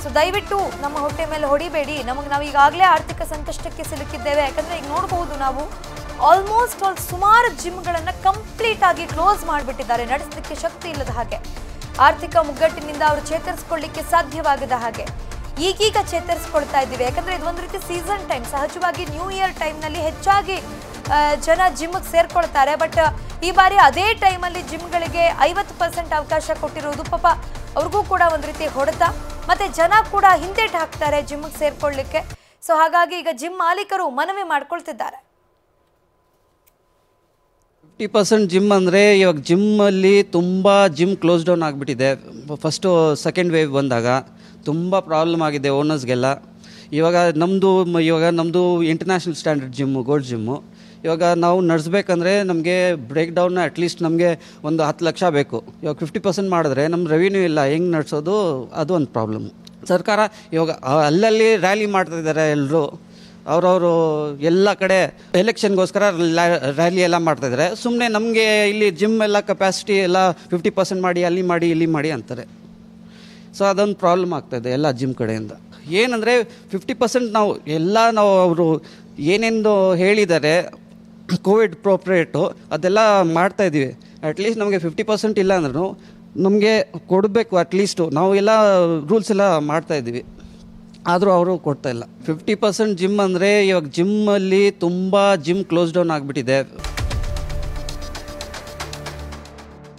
so ದಯವಿಟ್ಟು ನಮ್ಮ ಹೊಟ್ಟೆ ಮೇಲೆ ಹೊಡಿಬೇಡಿ ನಮಗೆ ನಾವು ಈಗಾಗಲೇ ಆರ್ಥಿಕ ಸಂಕಷ್ಟಕ್ಕೆ ಸಿಲುಕಿದ್ದೇವೆ ಯಾಕಂದ್ರೆ ಈಗ ನೋಡಬಹುದು ನಾವು ಆಲ್ಮೋಸ್ಟ್ ಆಲ್ ಸುಮಾರು ಜಿಮ್ಗಳನ್ನು ಕಂಪ್ಲೀಟ್ ಆಗಿ ಕ್ಲೋಸ್ ಮಾಡಿಬಿಟ್ಟಿದ್ದಾರೆ ನಡೆಸಲಿಕ್ಕೆ ಶಕ್ತಿ ಇಲ್ಲದ ಹಾಗೆ ಆರ್ಥಿಕ ಮುಗ್ಗಟ್ಟಿನಿಂದ ಅವರು ಚೇತರಿಸ್ಕೊಳ್ಳಿಕ್ಕೆ ಸಾಧ್ಯವಾಗದ ಹಾಗೆ ಈಗೀಗ ಚೇತರಿಸ್ಕೊಳ್ತಾ ಇದ್ದೀವಿ ಯಾಕಂದ್ರೆ ಇದು ಒಂದು ರೀತಿ ಸೀಸನ್ ಟೈಮ್ ಸಹಜವಾಗಿ ನ್ಯೂ ಇಯರ್ ಟೈಮ್ನಲ್ಲಿ ಹೆಚ್ಚಾಗಿ ಆ, ಜನ ಜಿಮ್ಗೆ ಸೇರ್ಕೊಳ್ತಾರೆ ಬಟ್ ಈ ಬಾರಿ ಅದೇ ಟೈಮಲ್ಲಿ ಜಿಮ್ಗಳಿಗೆ ಐವತ್ತು ಪರ್ಸೆಂಟ್ ಅವಕಾಶ ಕೊಟ್ಟಿರುವುದು ಪಾಪ ಅವ್ರಿಗೂ ಕೂಡ ಒಂದು ರೀತಿ ಹೊಡೆತ ಮತ್ತೆ ಜನ ಕೂಡ ಹಿಂದೇಟ್ ಹಾಕ್ತಾರೆ ಜಿಮ್ಗೆ ಸೇರ್ಕೊಳ್ಳಿಕ್ಕೆ ಸೊ ಹಾಗಾಗಿ ಈಗ ಜಿಮ್ ಮಾಲೀಕರು ಮನವಿ ಮಾಡ್ಕೊಳ್ತಿದ್ದಾರೆ ಫಿಫ್ಟಿ ಪರ್ಸೆಂಟ್ ಜಿಮ್ ಅಂದರೆ ಇವಾಗ ಜಿಮ್ಮಲ್ಲಿ ತುಂಬ ಜಿಮ್ ಕ್ಲೋಸ್ ಡೌನ್ ಆಗಿಬಿಟ್ಟಿದೆ ಫಸ್ಟು ಸೆಕೆಂಡ್ ವೇವ್ ಬಂದಾಗ ತುಂಬ ಪ್ರಾಬ್ಲಮ್ ಆಗಿದೆ ಓನರ್ಸ್ಗೆಲ್ಲ ಇವಾಗ ನಮ್ಮದು ಇವಾಗ ನಮ್ಮದು international standard gym gold gym ಇವಾಗ ನಾವು ನಡೆಸ್ಬೇಕಂದ್ರೆ ನಮಗೆ ಬ್ರೇಕ್ ಡೌನ್ ಅಟ್ಲೀಸ್ಟ್ ನಮಗೆ ಒಂದು ಹತ್ತು ಲಕ್ಷ ಬೇಕು ಇವಾಗ ಫಿಫ್ಟಿ ಪರ್ಸೆಂಟ್ ಮಾಡಿದ್ರೆ ನಮ್ಮ ರೆವಿನ್ಯೂ ಇಲ್ಲ ಹೆಂಗೆ ನಡೆಸೋದು ಅದು ಒಂದು ಪ್ರಾಬ್ಲಮ್ ಸರ್ಕಾರ ಇವಾಗ ಆ- ಅಲ್ಲಲ್ಲಿ ರ್ಯಾಲಿ ಮಾಡ್ತಾ ಇದ್ದಾರೆ ಎಲ್ಲರೂ ಅವರವರು ಎಲ್ಲ ಕಡೆ ಎಲೆಕ್ಷನ್ಗೋಸ್ಕರ ರ್ಯಾಲಿ ಎಲ್ಲ ಮಾಡ್ತಾಯಿದ್ದಾರೆ ಸುಮ್ಮನೆ ನಮಗೆ ಇಲ್ಲಿ ಜಿಮ್ ಎಲ್ಲ ಕೆಪಾಸಿಟಿ ಎಲ್ಲ ಫಿಫ್ಟಿ ಪರ್ಸೆಂಟ್ ಮಾಡಿ ಅಲ್ಲಿ ಮಾಡಿ ಇಲ್ಲಿ ಮಾಡಿ ಅಂತಾರೆ ಸೊ ಅದೊಂದು ಪ್ರಾಬ್ಲಮ್ ಆಗ್ತಾಯಿದೆ ಎಲ್ಲ ಜಿಮ್ ಕಡೆಯಿಂದ ಏನಂದರೆ ಫಿಫ್ಟಿ ಪರ್ಸೆಂಟ್ ನಾವು ಎಲ್ಲ ನಾವು ಅವರು ಏನೇನು ಹೇಳಿದ್ದಾರೆ ಕೋವಿಡ್ ಪ್ರೋಪ್ರೇಟು ಅದೆಲ್ಲ ಮಾಡ್ತಾಯಿದ್ದೀವಿ ಅಟ್ಲೀಸ್ಟ್ ನಮಗೆ ಫಿಫ್ಟಿ ಪರ್ಸೆಂಟ್ ಇಲ್ಲ ಅಂದ್ರೂ ನಮಗೆ ಕೊಡಬೇಕು ಅಟ್ಲೀಸ್ಟು ನಾವು ಎಲ್ಲ ರೂಲ್ಸ್ ಎಲ್ಲ ಮಾಡ್ತಾಯಿದ್ದೀವಿ ಆದರೂ ಅವರು ಕೊಡ್ತಾ ಇಲ್ಲ ಫಿಫ್ಟಿ ಪರ್ಸೆಂಟ್ ಜಿಮ್ ಅಂದರೆ ಇವಾಗ ಜಿಮ್ಮಲ್ಲಿ ತುಂಬ ಜಿಮ್ ಕ್ಲೋಸ್ ಡೌನ್ ಆಗಿಬಿಟ್ಟಿದೆ